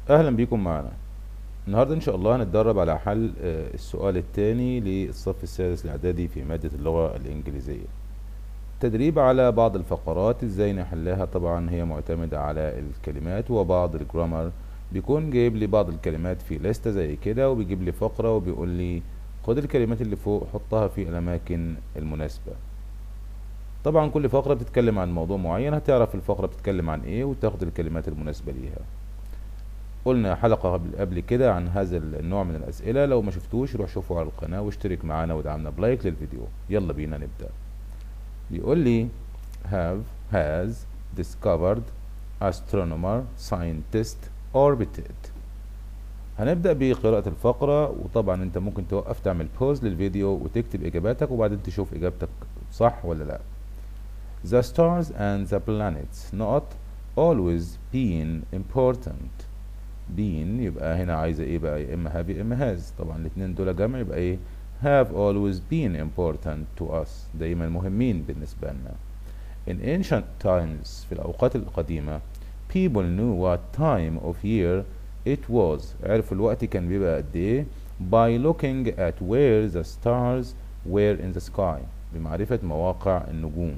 اهلا بيكم معنا النهارده ان شاء الله هنتدرب على حل آه، السؤال الثاني للصف السادس الاعدادي في مادة اللغة الانجليزية تدريب على بعض الفقرات ازاي نحلها طبعا هي معتمدة على الكلمات وبعض الجرامر بيكون جايب لي بعض الكلمات في لستة زي كده وبيجيب لي فقرة وبيقول لي خد الكلمات اللي فوق حطها في الاماكن المناسبة طبعا كل فقرة بتتكلم عن موضوع معين هتعرف الفقرة بتتكلم عن ايه وتاخد الكلمات المناسبة ليها قلنا حلقة قبل, قبل كده عن هذا النوع من الأسئلة لو ما شفتوش روح شوفوا على القناة واشترك معانا ودعمنا بلايك للفيديو يلا بينا نبدأ بيقول لي have has discovered astronomer scientist orbited هنبدأ بقراءة الفقرة وطبعا انت ممكن توقف تعمل بوز للفيديو وتكتب اجاباتك وبعدين تشوف اجابتك صح ولا لا The stars and the planets not always being important being يبقى هنا عايزة ايه بقى يا اما have يا اما has طبعا الاتنين دول جمع يبقى ايه have always been important to us دايما مهمين بالنسبة لنا In ancient times في الأوقات القديمة people knew what time of year it was عرفوا الوقت كان بيبقى قد ايه by looking at where the stars were in the sky بمعرفة مواقع النجوم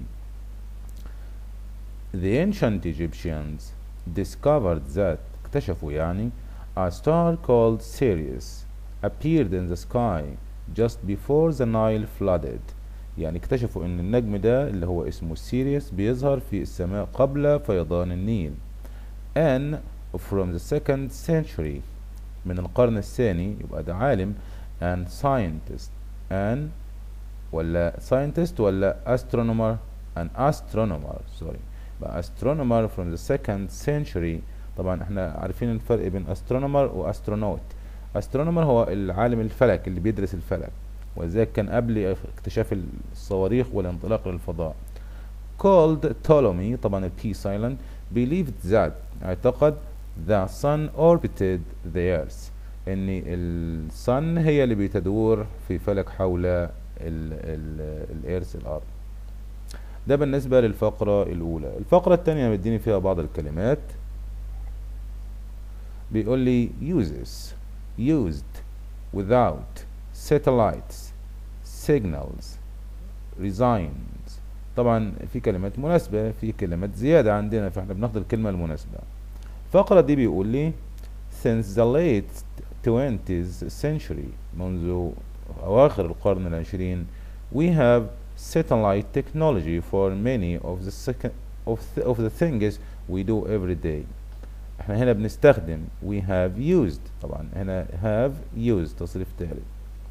The ancient Egyptians discovered that اكتشفوا يعني a star called Sirius appeared in the sky just before the Nile flooded يعني اكتشفوا ان النجم ده اللي هو اسمه سيريوس بيظهر في السماء قبل فيضان النيل and from the second century من القرن الثاني يبقى ده عالم and scientist and ولا scientist ولا astronomer an astronomer sorry بقى astronomer from the second century طبعا احنا عارفين الفرق بين astronomer و astronaut astronomer هو العالم الفلك اللي بيدرس الفلك وذلك كان قبل اكتشاف الصواريخ والانطلاق للفضاء called Ptolemy طبعا ال P silent believed that اعتقد the sun orbited the earth ان الصن هي اللي بتدور في فلك حول ال ال الارث الارض ده بالنسبة للفقرة الأولى الفقرة الثانية مديني فيها بعض الكلمات بيقول لي uses used without satellites signals resigns طبعا في كلمات مناسبة في كلمات زيادة عندنا فاحنا بناخد الكلمة المناسبة الفقرة دي بيقول لي since the late 20th century منذ أواخر القرن العشرين we have satellite technology for many of the second of, th of the things we do every day احنا هنا بنستخدم we have used طبعا هنا have used تصريف ثالث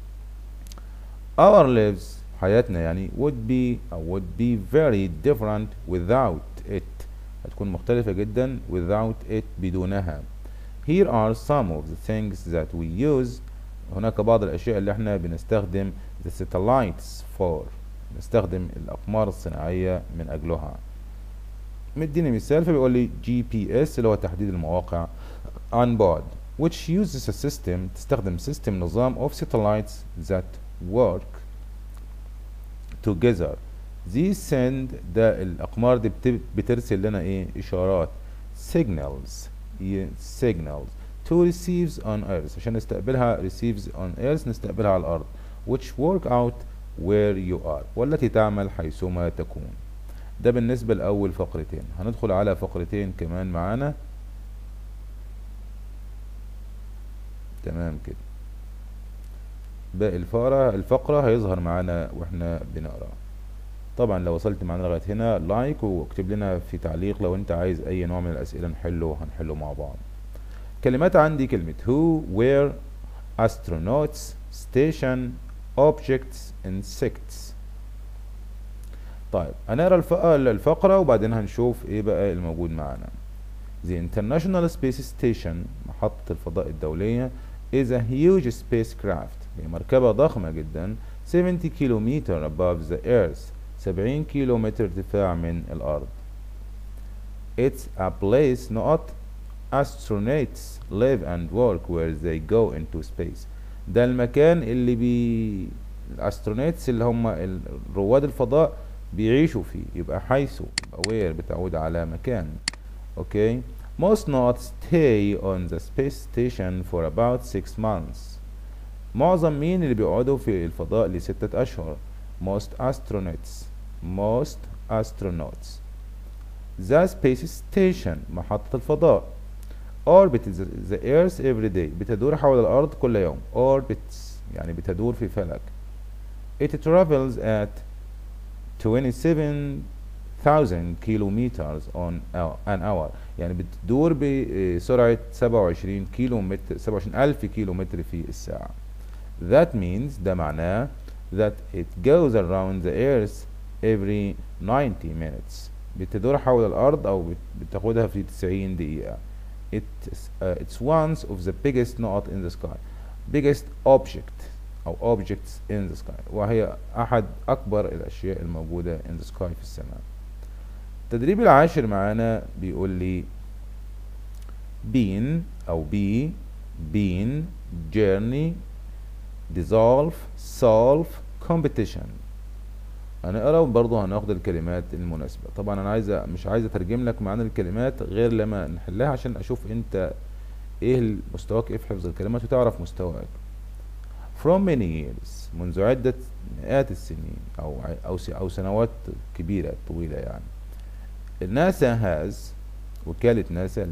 our lives حياتنا يعني would be أو would be very different without it هتكون مختلفة جدا without it بدونها here are some of the things that we use هناك بعض الأشياء اللي احنا بنستخدم the satellites for نستخدم الأقمار الصناعية من أجلها مديني مثال فبيقول لي جي بي اس اللي هو تحديد المواقع on board which uses a system تستخدم system نظام of satellites that work together these send ده الأقمار دي بت- بترسل لنا إيه إشارات signals ي- signals to receives on earth عشان نستقبلها receives on earth نستقبلها على الأرض which work out where you are والتي تعمل حيثما تكون ده بالنسبة لأول فقرتين هندخل على فقرتين كمان معانا تمام كده باقي الفقرة الفقرة هيظهر معانا واحنا بنقرا طبعا لو وصلت معانا لغاية هنا لايك واكتب لنا في تعليق لو انت عايز اي نوع من الاسئلة نحله هنحله مع بعض كلمات عندي كلمة who where astronauts station objects insects طيب هنقرا الفقرة الفقرة وبعدين هنشوف ايه بقى الموجود معانا The International Space Station محطة الفضاء الدولية is a huge spacecraft هي مركبة ضخمة جدا 70 كيلومتر above the earth 70 كيلومتر ارتفاع من الأرض It's a place not astronauts live and work where they go into space ده المكان اللي بي الاسترونيتس اللي هم ال- رواد الفضاء بيعيشوا فيه يبقى حيث يبقى where بتعود على مكان اوكي most not stay on the space station for about six months معظم مين اللي بيقعدوا في الفضاء لستة أشهر most astronauts most astronauts the space station محطة الفضاء orbits the earth every day بتدور حول الأرض كل يوم orbits يعني بتدور في فلك it travels at 27,000 kilometers on an hour يعني بتدور بسرعة 27 كيلو متر 27 ألف كيلو متر في الساعة that means ده معناه that it goes around the earth every 90 minutes بتدور حول الأرض أو بتاخدها في 90 دقيقة it's, uh, it's one of the biggest not in the sky biggest object أو objects in the sky وهي أحد أكبر الأشياء الموجودة in the sky في السماء التدريب العاشر معانا بيقول لي been أو be been journey dissolve solve competition هنقرا وبرضه هناخد الكلمات المناسبة طبعا انا عايز مش عايز اترجم لك معاني الكلمات غير لما نحلها عشان اشوف انت ايه مستواك ايه في حفظ الكلمات وتعرف مستواك from many years منذ عدة مئات السنين او او او سنوات كبيرة طويلة يعني ناسا هاز وكالة ناسا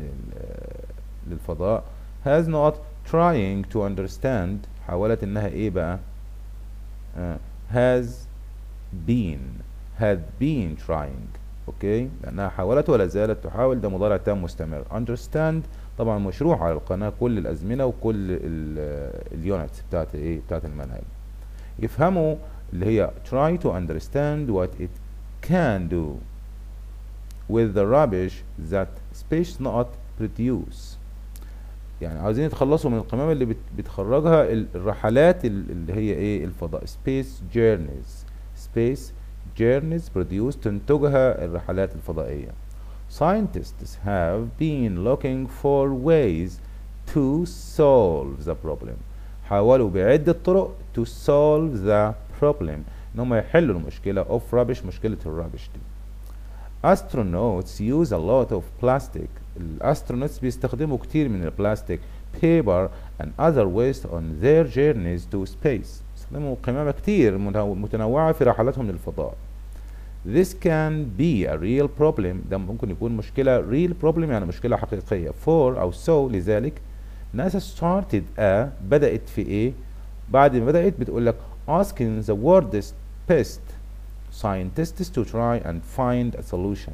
للفضاء has not trying to understand حاولت انها ايه بقى uh, has been had been trying اوكي لانها حاولت ولا زالت تحاول ده مضارع تام مستمر understand طبعا مشروع على القناه كل الازمنه وكل اليونتس بتاعت ايه بتاعت المنهج يفهموا اللي هي try to understand what it can do with the rubbish that space not produce يعني عاوزين يتخلصوا من القمامة اللي بتخرجها الرحلات اللي هي ايه الفضاء space journeys space journeys produce تنتجها الرحلات الفضائية scientists have been looking for ways to solve the problem حاولوا بعدة طرق to solve the problem ان هم يحلوا المشكلة of rubbish مشكلة الرابش دي astronauts use a lot of plastic الاسترونوتس بيستخدموا كتير من البلاستيك paper and other waste on their journeys to space بيستخدموا قمامة كتير متنوعة في رحلاتهم للفضاء This can be a real problem ده ممكن يكون مشكلة real problem يعني مشكلة حقيقية for أو so لذلك NASA started a بدأت في إيه بعد ما بدأت بتقول لك asking the world's best scientists to try and find a solution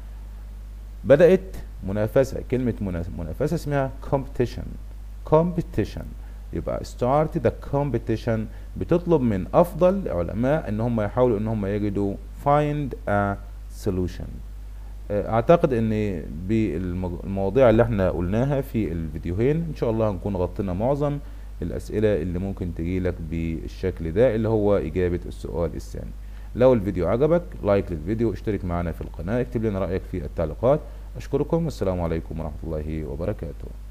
بدأت منافسة كلمة منافسة اسمها competition competition يبقى start the competition بتطلب من أفضل علماء إن هم يحاولوا إن هم يجدوا find a solution اعتقد ان بالمواضيع اللي احنا قلناها في الفيديوهين ان شاء الله هنكون غطينا معظم الاسئله اللي ممكن تجيلك بالشكل ده اللي هو اجابه السؤال الثاني لو الفيديو عجبك لايك للفيديو اشترك معنا في القناه اكتب لنا رايك في التعليقات اشكركم والسلام عليكم ورحمه الله وبركاته